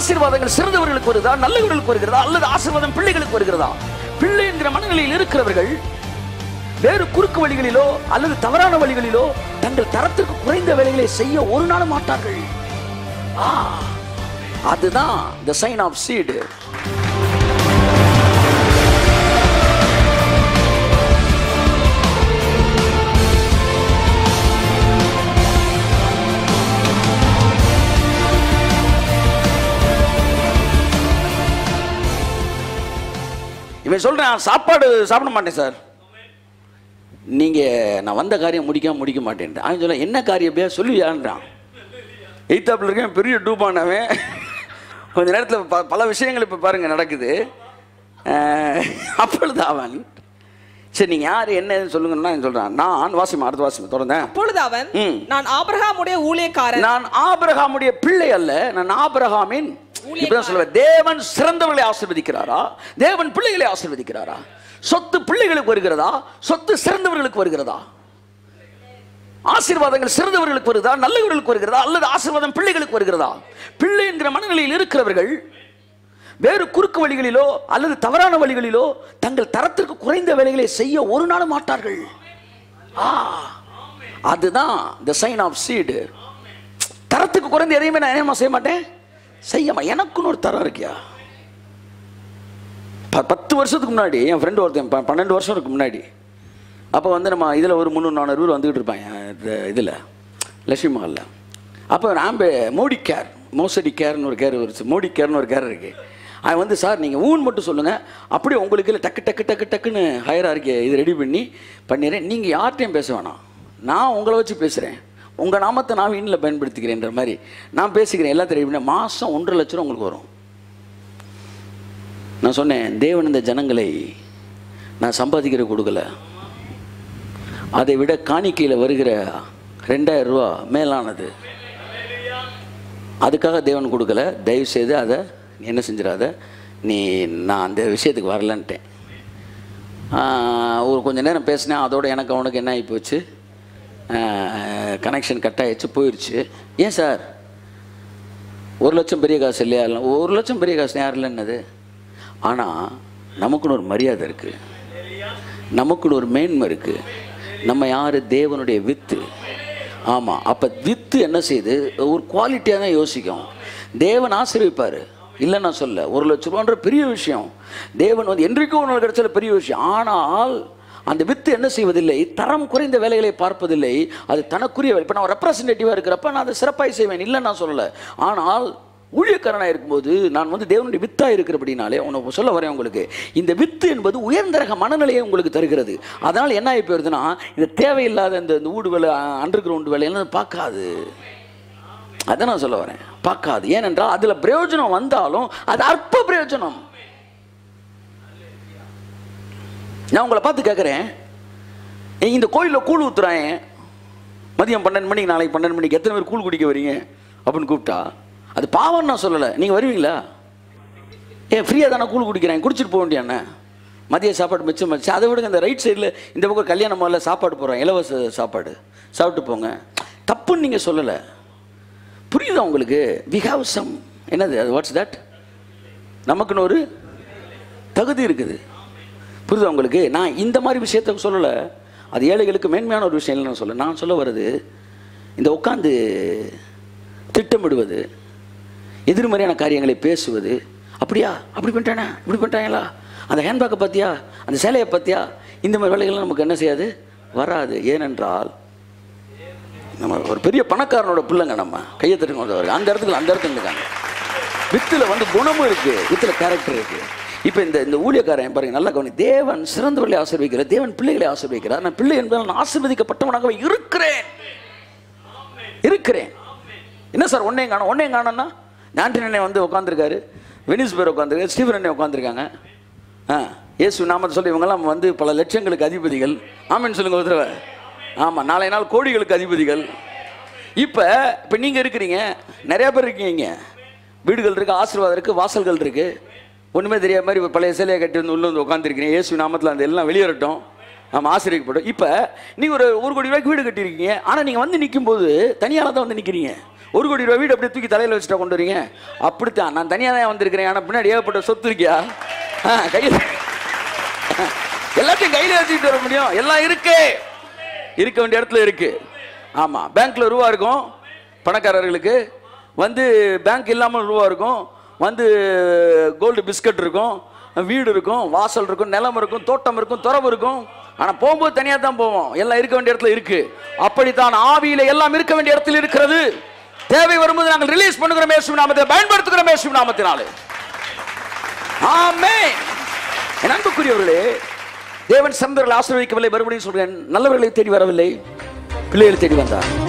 ஆசீர்வாதங்கள் சிறந்தவர்களுக்கு வருகிறதா நல்லவர்களுக்கு வருகிறதா அல்லது ஆசீர்வாதம் பிள்ளைகளுக்கு வருகிறதா பிள்ளை என்கிற மனநிலையில் இருக்கிறவர்கள் வேறு குறுக்கு வழிகளிலோ அல்லது தவறான வழிகளிலோ தங்கள் தரத்திற்கு குறைந்த வேலைகளை செய்ய ஒரு நாள் மாட்டார்கள் ஆ, அதுதான் the sign ஆஃப் seed இவன் சொல்றான் சாப்பாடு சாப்பிட மாட்டேன் சார் நீங்க நான் வந்த காரியம் முடிக்காம முடிக்க மாட்டேன் அவன் சொல்ல என்ன காரியம் பேர் சொல்லுவியான்றான் எய்த்தாப்பில் இருக்கேன் பெரிய டூபானவன் கொஞ்ச நேரத்தில் ப பல விஷயங்கள் இப்போ பாருங்க நடக்குது அஹ், அப்பொழுது அவன் சரி நீங்கள் யார் என்னன்னு சொல்லுங்கன்னா சொல்கிறான் நான் வாசிமா அடுத்த வாசிமா தொடர்ந்தேன் அப்பொழுது அவன் ம். நான் ஆபிரகாமுடைய ஊழியக்காரன் நான் ஆபிரகாமுடைய பிள்ளை அல்ல நான் ஆபிரகாமின் இப்பதான் சொல்லுவேன் தேவன் சிறந்தவர்களை ஆசீர்வதிக்கிறாரா தேவன் பிள்ளைகளை ஆசீர்வதிக்கிறாரா சொத்து பிள்ளைகளுக்கு வருகிறதா சொத்து சிறந்தவர்களுக்கு வருகிறதா ஆசீர்வாதங்கள் சிறந்தவர்களுக்கு வருகிறதா நல்லவர்களுக்கு வருகிறதா அல்லது ஆசீர்வாதம் பிள்ளைகளுக்கு வருகிறதா பிள்ளை என்கிற மனநிலையில் இருக்கிறவர்கள் வேறு குறுக்கு வழிகளிலோ அல்லது தவறான வழிகளிலோ தங்கள் தரத்திற்கு குறைந்த வேலைகளை செய்ய ஒரு நாள் மாட்டார்கள் ஆ அதுதான் the sign ஆஃப் seed தரத்துக்கு குறைந்த எதையுமே நான் என்னமா செய்ய மாட்டேன் செய்யமா எனக்குன்னு ஒரு தரம் இருக்கியா ப- பத்து வருஷத்துக்கு முன்னாடி என் ஃப்ரெண்டு ஒருத்தன் ப- பன்னெண்டு வருஷம் இருக்கு முன்னாடி அப்போ வந்து நம்ம இதில் ஒரு முந்நூறு நானூறு பேர் வந்துகிட்டு இருப்பாங்க இதில் லட்சுமி மஹாலில் அப்போ நாம்ப மோடி கேர் மோசடி கேர்னு ஒரு கேர் வருச்சு மோடி கேர்னு ஒரு கேர் இருக்கு அவன் வந்து சார் நீங்கள் ஊன் மட்டும் சொல்லுங்கள் அப்படியே உங்களுக்கு இல்லை டக்கு டக்கு டக்கு டக்குன்னு ஹையராக இருக்கு இது ரெடி பண்ணி பண்ணிடுறேன் நீங்கள் யார்கிட்டையும் பேச வேணாம் நான் உங்களை வச்சு பேசுகிறேன் உங்கள் நாமத்தை நான் வீணில் பயன்படுத்திக்கிறேன்ற மாதிரி நான் பேசிக்கிறேன் எல்லாத்தையும் ரெடி பண்ணி மாதம் ஒன்றரை லட்ச ரூபா உங்களுக்கு வரும் நான் சொன்னேன் தேவன் இந்த ஜனங்களை நான் சம்பாதிக்கிற கொடுக்கல அதை விட காணிக்கையில் வருகிற ரெண்டாயிரம் ரூபா மேலானது அதுக்காக தேவன் கொடுக்கல தயவு செய்து அதை நீ என்ன செஞ்சிடாத நீ நான் அந்த விஷயத்துக்கு வரலன்ட்டேன் ஆஹ், ஒரு கொஞ்ச நேரம் பேசினேன் அதோட எனக்கு அவனுக்கு என்ன ஆகி போச்சு கனெக்ஷன் கட் ஆயிடுச்சு போயிடுச்சு ஏன் சார் ஒரு லட்சம் பெரிய காசு இல்லையா இல்லை ஒரு லட்சம் பெரிய காசு யார் இல்லைன்னது ஆனால் நமக்குன்னு ஒரு மரியாதை இருக்குது நமக்குன்னு ஒரு மேன்மை இருக்குது நம்ம யார் தேவனுடைய வித்து ஆமாம் அப்போ வித்து என்ன செய்யுது ஒரு குவாலிட்டியாக தான் யோசிக்கும் தேவன் ஆசீர்விப்பார் இல்லை நான் சொல்ல ஒரு லட்ச ரூபான்ற பெரிய விஷயம் தேவன் வந்து என்றைக்கும் ஒரு நாள் கிடைச்சால பெரிய விஷயம் ஆனால் அந்த வித்து என்ன செய்வதில்லை தரம் குறைந்த வேலைகளை பார்ப்பதில்லை அது தனக்குரிய வேலை இப்போ நான் ரெப்ரசன்டேட்டிவாக இருக்கிறப்ப நான் அதை சிறப்பாய் செய்வேன் இல்லை நான் சொல்லலை ஆனால் ஊழியக்காரனாக இருக்கும்போது நான் வந்து தேவனுடைய வித்தாக இருக்கிறபடினாலே உனக்கு சொல்ல வரேன் உங்களுக்கு இந்த வித்து என்பது உயர்ந்த ரக மனநிலையை உங்களுக்கு தருகிறது அதனால் என்ன ஆகி போயிருதுன்னா இந்த தேவையில்லாத இந்த இந்த ஊடு வேலை அண்டர் கிரவுண்ட் வேலையெல்லாம் பார்க்காது அதை நான் சொல்ல வரேன் பார்க்காது ஏனென்றால் அதில் பிரயோஜனம் வந்தாலும் அது அற்ப பிரயோஜனம் நான் உங்களை பார்த்து கேட்குறேன் இந்த கோயிலில் கூழ் ஊத்துறாங்க மதியம் பன்னெண்டு மணிக்கு நாளைக்கு பன்னெண்டு மணிக்கு எத்தனை பேர் கூழ் குடிக்க வரீங்க அப்படின்னு கூப்பிட்டா அது பாவம் நான் சொல்லலை நீங்கள் வருவீங்களா ஏன் ஃப்ரீயாக தானே கூழ் குடிக்கிறேன் குடிச்சிட்டு போக வேண்டியாண்ணே மதிய சாப்பாடு மிச்சம் வச்சு அதை விடுங்க இந்த ரைட் சைடில் இந்த பக்கம் கல்யாண மாலில் சாப்பாடு போகிறோம் இலவச சாப்பாடு சாப்பிட்டு போங்க தப்புன்னு நீங்கள் சொல்லலை புரியுதா உங்களுக்கு வி ஹாவ் சம் என்னது அது வாட்ஸ் தட் நமக்குன்னு ஒரு தகுதி இருக்குது புரியுதா உங்களுக்கு நான் இந்த மாதிரி விஷயத்த சொல்லலை அது ஏழைகளுக்கு மேன்மையான ஒரு விஷயம் இல்லை நான் சொல்ல நான் சொல்ல வர்றது இந்த உட்காந்து திட்டமிடுவது எதிர்மறையான காரியங்களை பேசுவது அப்படியா அப்படி பண்ணிட்டானே இப்படி பண்ணிட்டாங்களா அந்த ஹேண்ட்பேக்கை பார்த்தியா அந்த சேலையை பார்த்தியா இந்த மாதிரி வேலைகள்லாம் நமக்கு என்ன செய்யாது வராது ஏனென்றால் நம்ம ஒரு பெரிய பணக்காரனோட பிள்ளைங்க நம்ம கையை தட்டுங்க வருது அந்த இடத்துல அந்த இடத்துல இருக்காங்க வித்தில் வந்து குணமும் இருக்கு வித்தில் கேரக்டர் இருக்கு இப்போ இந்த இந்த ஊழியக்காரன் பாருங்க நல்லா கவனி தேவன் சிறந்தவர்களை ஆசீர்வதிக்கிறார் தேவன் பிள்ளைகளை ஆசீர்வதிக்கிறார் நான் பிள்ளை என்பதால் நான் ஆசீர்வதிக்கப்பட்டவனாகவே இருக்கிறேன் இருக்கிறேன் என்ன சார் ஒன்னே காணும் ஒன்னே காணோம்னா ஞான்டின் அண்ணன் வந்து உட்காந்துருக்காரு வெனிஸ் பேர் உட்காந்துருக்காரு ஸ்டீவன் அண்ணன் உட்காந்துருக்காங்க ஆ இயேசு நாமத்தை சொல்லி இவங்கெல்லாம் வந்து பல லட்சங்களுக்கு அதிபதிகள் ஆமென்னு சொல்லுங்க ஒரு தடவை ஆமாம் நாளை நாள் கோடிகளுக்கு அதிபதிகள் இப்போ இப்போ நீங்கள் இருக்கிறீங்க நிறைய பேர் இருக்கீங்க இங்க. வீடுகள் இருக்குது ஆசீர்வாதம் இருக்குது வாசல்கள் இருக்குது ஒன்றுமே தெரியாத மாதிரி இப்ப பழைய சிலையை கட்டி வந்து உள்ள வந்து உட்காந்துருக்கீங்க இயேசு நாமத்தில் அந்த எல்லாம் வெளியேறட்டும் நம்ம ஆசிரியப்படும் இப்போ நீங்கள் ஒரு ஒரு கோடி ரூபாய்க்கு வீடு கட்டியிருக்கீங்க ஆனால் நீங்கள் வந்து நிற்கும்போது தனியால் தான் வந்து நிற்கிறீங்க ஒரு கோடி ரூபாய் வீடு அப்படியே தூக்கி தலையில் வச்சுட்டா கொண்டு வரீங்க அப்படித்தான் நான் தனியாக தான் வந்திருக்கிறேன் ஆனால் பின்னாடி ஏகப்பட்ட சொத்து இருக்கியா ஆ, கையில் எல்லாத்தையும் கையில் வச்சுக்கிட்டு வர முடியும் எல்லாம் இருக்கு இருக்க வேண்டிய இடத்துல இருக்கு ஆமா பேங்க்ல ரூபா இருக்கும் பணக்காரர்களுக்கு வந்து பேங்க் இல்லாமல் ரூபா இருக்கும் வந்து கோல்டு பிஸ்கட் இருக்கும் வீடு இருக்கும் வாசல் இருக்கும் நிலம் இருக்கும் தோட்டம் இருக்கும் துறவு இருக்கும் ஆனா போகும்போது தனியா தான் போவோம் எல்லாம் இருக்க வேண்டிய இடத்துல இருக்கு அப்படித்தான் ஆவியில எல்லாம் இருக்க வேண்டிய இடத்துல இருக்கிறது தேவை வரும்போது நாங்கள் ரிலீஸ் பண்ணுகிறோம் இயேசு நாமத்தை பயன்படுத்துகிறோம் இயேசு நாமத்தினாலே ஆமே என் அன்புக்குரியவர்களே தேவன் சந்தர்களை ஆசீர்வதிக்கவில்லை மறுபடியும் சொல்றேன் நல்லவர்களை தேடி வரவில்லை பிள்ளைகளை தேடி வந்தார்